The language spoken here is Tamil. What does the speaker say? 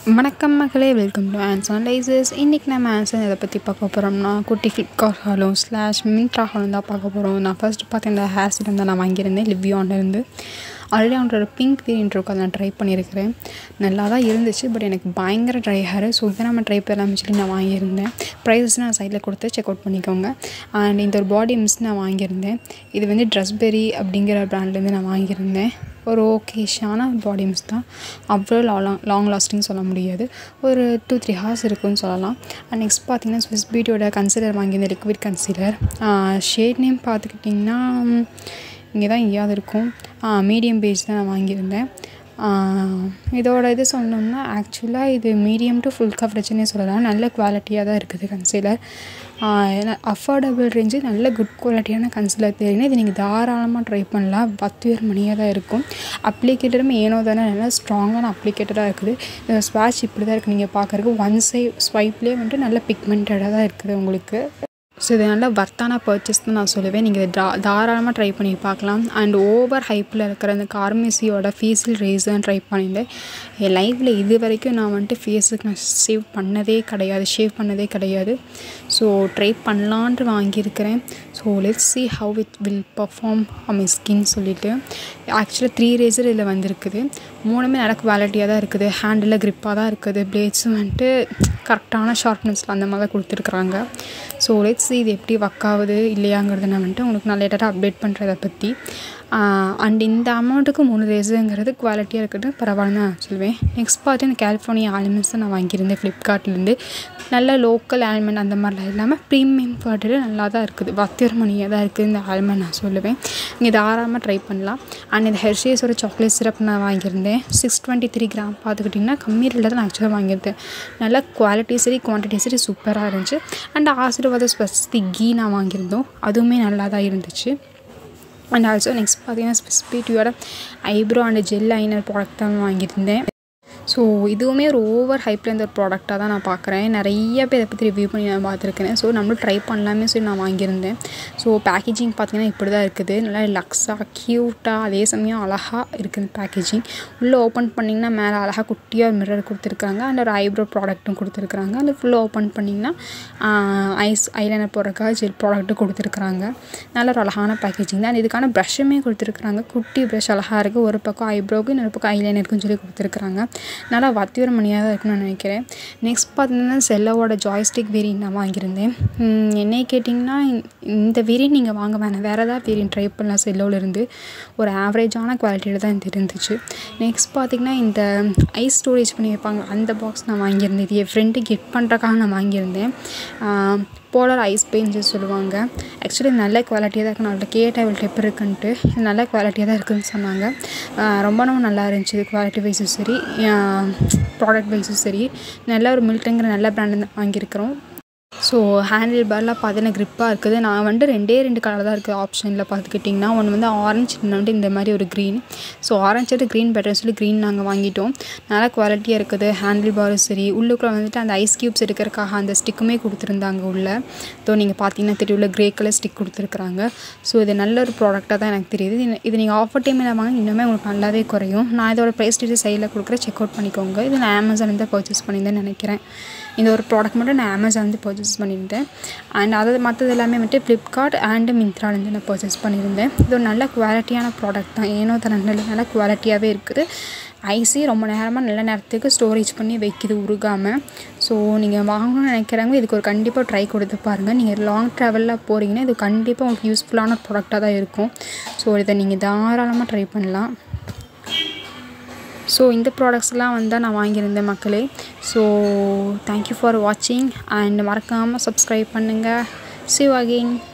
வணக்கம் மக்களே வெல்கம் டு ஆன்சன் லைசஸ் இன்றைக்கி நம்ம ஆன்சன் எதை பற்றி பார்க்க போகிறோம்னா குட்டி ஃப்ளிப்கார்ட் ஹாலும் ஸ்லாஷ் மின்ட்ரா ஹாலும் தான் பார்க்க போகிறோம் நான் ஃபர்ஸ்ட் பார்த்து இந்த ஹேர் சீரம் தான் நான் வாங்கியிருந்தேன் லிவ்யான்லேருந்து ஆல்ரெடி அவனோட பிங்க் வேரியன்ட் இருக்கும் அதை நான் ட்ரை பண்ணியிருக்கிறேன் நல்லா தான் இருந்துச்சு பட் எனக்கு பயங்கர ட்ரை ஹேர் ஸோ இதை நம்ம ட்ரை பண்ணலாம்னு சொல்லி நான் வாங்கியிருந்தேன் ப்ரைஸஸ் நான் சைடில் கொடுத்து செக் அவுட் பண்ணிக்கோங்க அண்ட் இந்த ஒரு பாடி மிஸ் நான் வாங்கியிருந்தேன் இது வந்து ட்ரெஸ்பெரி அப்படிங்கிற ப்ராண்ட்லேருந்து நான் வாங்கியிருந்தேன் ஒரு ஓகேஷான பாடி மிஸ் தான் அவ்வளோ லாங் லாங் லாஸ்டிங் சொல்ல முடியாது ஒரு டூ த்ரீ ஹார்ஸ் இருக்குன்னு சொல்லலாம் அண்ட் நெக்ஸ்ட் பார்த்தீங்கன்னா ஸ்விஸ் பியூட்டியோட கன்சிலர் வாங்கியிருந்தேன் லிக்விட் கன்சிலர் ஷேட் நேம் பார்த்துக்கிட்டிங்கன்னா இங்கே தான் எங்கேயாவது இருக்கும் மீடியம் பேஜ் தான் நான் வாங்கியிருந்தேன் இதோட இது சொன்னோம்னா ஆக்சுவலாக இது மீடியம் டு ஃபுல் கவரேஜ்னே சொல்லலாம் நல்ல குவாலிட்டியாக தான் இருக்குது கன்சீலர் அஃபோர்டபுள் ரேஞ்சு நல்ல குட் குவாலிட்டியான கன்சிலர் தெரியுங்க இது நீங்கள் தாராளமாக ட்ரை பண்ணலாம் பத்து பேர் மணியாக தான் இருக்கும் அப்ளிகேட்டரும் ஏனோ தானே நல்லா ஸ்ட்ராங்கான அப்ளிகேட்டராக இருக்குது இந்த ஸ்வாட்ச் இப்படி தான் இருக்குது நீங்கள் பார்க்குறதுக்கு ஒன் சை ஸ்வைப்லேயே வந்துட்டு நல்ல பிக்மெண்டடாக தான் இருக்குது உங்களுக்கு ஸோ இது நல்ல வர்த்தான பர்ச்சேஸ் தான் நான் சொல்லுவேன் நீங்கள் தா தாராளமாக ட்ரை பண்ணி பார்க்கலாம் அண்ட் ஓவர் ஹைப்பில் இருக்கிற அந்த கார்மெசியோட ஃபேஸில் ரேஸர் ட்ரை பண்ணியிருந்தேன் என் லைஃப்பில் இது வரைக்கும் நான் வந்துட்டு ஃபேஸுக்கு நான் ஷேவ் பண்ணதே கிடையாது ஷேவ் பண்ணதே கிடையாது ஸோ ட்ரை பண்ணலான்ட்டு வாங்கியிருக்கிறேன் so let's see how it will perform my skin சொல்லிவிட்டு ஆக்சுவலாக த்ரீ ரேசர் இதில் வந்திருக்குது மூணுமே நல்ல குவாலிட்டியாக தான் இருக்குது ஹேண்டில் க்ரிப்பாக தான் இருக்குது பிளேட்ஸும் வந்துட்டு கரெக்டான ஷார்ப்னஸில் அந்த மாதிரி தான் கொடுத்துருக்குறாங்க ஸோ லெட்ஸ் இது எப்படி ஒர்க் ஆகுது இல்லையாங்கிறத நான் வந்துட்டு உங்களுக்கு நான் லேட்டராக அப்டேட் பண்ணுறதை பற்றி அண்ட் இந்த அமௌண்ட்டுக்கு மூணு ரேஸுங்கிறது குவாலிட்டியாக இருக்கிறது பரவாயில்ல தான் சொல்லுவேன் நெக்ஸ்ட் பார்த்து இந்த கலிஃபோர்னியா ஆல்மெண்ட்ஸ் தான் நான் வாங்கியிருந்தேன் ஃப்ளிப்கார்ட்லேருந்து நல்ல லோக்கல் ஆல்மெண்ட் அந்த மாதிரிலாம் இல்லாமல் ப்ரீமியம் குவாலிட்டியில் நல்லா தான் இருக்குது வத்தியர் மணியாக தான் இருக்குது இந்த ஆல்மெண்ட் நான் சொல்லுவேன் நீங்கள் தாராளமாக ட்ரை பண்ணலாம் அண்ட் இந்த ஹெர்ஷேஸோட சாக்லேட் சிரப் நான் வாங்கியிருந்தேன் சிக்ஸ் டுவெண்ட்டி த்ரீ கிராம் பார்த்துக்கிட்டிங்கன்னா கம்மி ரேட்டில் தான் நான் ஆக்சுவலாக வாங்கியிருந்தேன் நல்ல குவாலிட்டி சரி குவான்டிட்டி சரி சூப்பராக இருந்துச்சு அண்ட் ஆசீர்வாத ஸ்பெசிஃபி கீ நான் வாங்கியிருந்தோம் அதுவுமே நல்லா தான் இருந்துச்சு அண்ட் ஆல்சோ நெக்ஸ்ட் பார்த்தீங்கன்னா ஸ்பெசிபிட்டியோட eyebrow and gel eyeliner product தான் வாங்கியிருந்தேன் ஸோ இதுவுமே ஒரு ஓவர் ஹைப்பில் இருந்த ஒரு ப்ராடக்டாக தான் நான் பார்க்குறேன் நிறைய பேர் இதை பற்றி ரிவ்யூ பண்ணி நான் பார்த்துருக்கேன் ஸோ நம்மளும் ட்ரை பண்ணலாமே சொல்லி நான் வாங்கியிருந்தேன் ஸோ பேக்கேஜிங் பார்த்தீங்கன்னா இப்படி தான் இருக்குது நல்லா லக்ஸாக க்யூட்டாக அதே சமயம் அழகாக இருக்குது பேக்கேஜிங் உள்ளே ஓப்பன் பண்ணிங்கன்னா மேலே அழகாக குட்டியாக ஒரு மிரர் கொடுத்துருக்காங்க அண்ட் ஒரு ஐப்ரோ ப்ராடக்ட்டும் கொடுத்துருக்குறாங்க அந்த ஃபுல்லாக ஓப்பன் பண்ணிங்கன்னா ஐஸ் ஐலைனர் போடுறதுக்காக ஜெல் ப்ராடக்ட்டும் கொடுத்துருக்குறாங்க நல்ல ஒரு அழகான பேக்கேஜிங் தான் இதுக்கான ப்ரஷ்ஷுமே கொடுத்துருக்குறாங்க குட்டி ப்ரஷ் அழகாக இருக்குது ஒரு பக்கம் ஐப்ரோக்கு இன்னொரு பக்கம் ஐலைனருக்குன்னு சொல்லி கொடுத்துருக்குறாங்க நல்லா வத்தியோர மணியாக தான் இருக்குன்னு நான் நினைக்கிறேன் நெக்ஸ்ட் பார்த்தீங்கன்னா செல்லோட ஜாய்ஸ்டிக் வேரியன்ட் நான் வாங்கியிருந்தேன் என்னை கேட்டிங்கன்னா இந்த வேரியன்ட் நீங்கள் வாங்க வேணாம் வேறு ஏதாவது வேரியன்ட் ட்ரை பண்ணலாம் செல்லோவில் இருந்து ஒரு ஆவரேஜான குவாலிட்டியில் தான் இது இருந்துச்சு நெக்ஸ்ட் பார்த்திங்கன்னா இந்த ஐஸ் ஸ்டோரேஜ் பண்ணி வைப்பாங்க அந்த பாக்ஸ் நான் வாங்கியிருந்தேன் இது என் ஃப்ரெண்டு கிஃப்ட் பண்ணுறக்காக நான் வாங்கியிருந்தேன் போலர் ஐஸ் பெயின்ஸ் சொல்லுவாங்க ஆக்சுவலி நல்ல குவாலிட்டியாக தான் இருக்குது நான் கேட்ட இவள்கிட்ட எப்படி இருக்குன்ட்டு இது நல்ல குவாலிட்டியாக தான் இருக்குதுன்னு சொன்னாங்க ரொம்ப ரொம்ப நல்லா இருந்துச்சு இது குவாலிட்டி வைஸும் சரி ப்ராடக்ட் வைஸும் சரி நல்ல ஒரு மில்ட்டுங்கிற நல்ல பிராண்டு வாங்கியிருக்கிறோம் ஸோ ஹேண்டில் பார்லாம் பார்த்தீங்கன்னா க்ரிப்பாக இருக்குது நான் வந்துட்டு ரெண்டே ரெண்டு கலர் தான் இருக்குது ஆப்ஷனில் பார்த்துக்கிட்டிங்கன்னா ஒன்று வந்து ஆரஞ்சு இன்னொன்று வந்து இந்த மாதிரி ஒரு க்ரீன் ஸோ ஆரஞ்சு விட க்ரீன் பெட்டர்னு சொல்லி க்ரீன் நாங்கள் வாங்கிட்டோம் நல்லா குவாலிட்டியாக இருக்குது ஹேண்டில் பாரும் சரி உள்ளுக்குள்ளே வந்துட்டு அந்த ஐஸ் க்யூப்ஸ் எடுக்கிறக்காக அந்த ஸ்டிக்குமே கொடுத்துருந்தாங்க உள்ளே ஸோ நீங்கள் பார்த்தீங்கன்னா தெரியுள்ள க்ரே கலர் ஸ்டிக் கொடுத்துருக்குறாங்க ஸோ இது நல்ல ஒரு ப்ராடக்டாக தான் எனக்கு தெரியுது இது நீங்கள் ஆஃபர் டைமில் வாங்க இன்னுமே உங்களுக்கு நல்லாவே குறையும் நான் இதோட ப்ரைஸ் டீட்டெயில் சைடில் கொடுக்குற செக் அவுட் பண்ணிக்கோங்க இது நான் அமேசான்லேருந்து பர்ச்சேஸ் பண்ணியிருந்தேன் நினைக்கிறேன் இந்த ஒரு ப்ராடக்ட் மட்டும் நான் அமேசான்லேருந்து பர்ச்சேஸ் பண்ணியிருந்தேன் அண்ட் அது மற்றது எல்லாமே வந்துட்டு ஃப்ளிப்கார்ட் அண்டு மிந்த்ராலேருந்து நான் பர்ச்சேஸ் பண்ணியிருந்தேன் இது ஒரு நல்ல குவாலிட்டியான ப்ராடக்ட் தான் ஏனோ தர நல்ல நல்ல குவாலிட்டியாகவே இருக்குது ஐசி ரொம்ப நேரமாக நல்ல நேரத்துக்கு ஸ்டோரேஜ் பண்ணி வைக்கிது உருகாமல் ஸோ நீங்கள் வாங்கணும்னு நினைக்கிறவங்க இதுக்கு ஒரு கண்டிப்பாக ட்ரை கொடுத்து பாருங்கள் நீங்கள் லாங் ட்ராவலில் போகிறீங்கன்னா இது கண்டிப்பாக உங்களுக்கு யூஸ்ஃபுல்லான ப்ராடக்டாக தான் இருக்கும் ஸோ இதை நீங்கள் தாராளமாக ட்ரை பண்ணலாம் ஸோ இந்த ப்ராடக்ட்ஸ்லாம் வந்து நான் வாங்கியிருந்தேன் மக்களே ஸோ தேங்க்யூ ஃபார் வாட்சிங் அண்ட் மறக்காமல் சப்ஸ்கிரைப் பண்ணுங்கள் சிவ் அகெயின்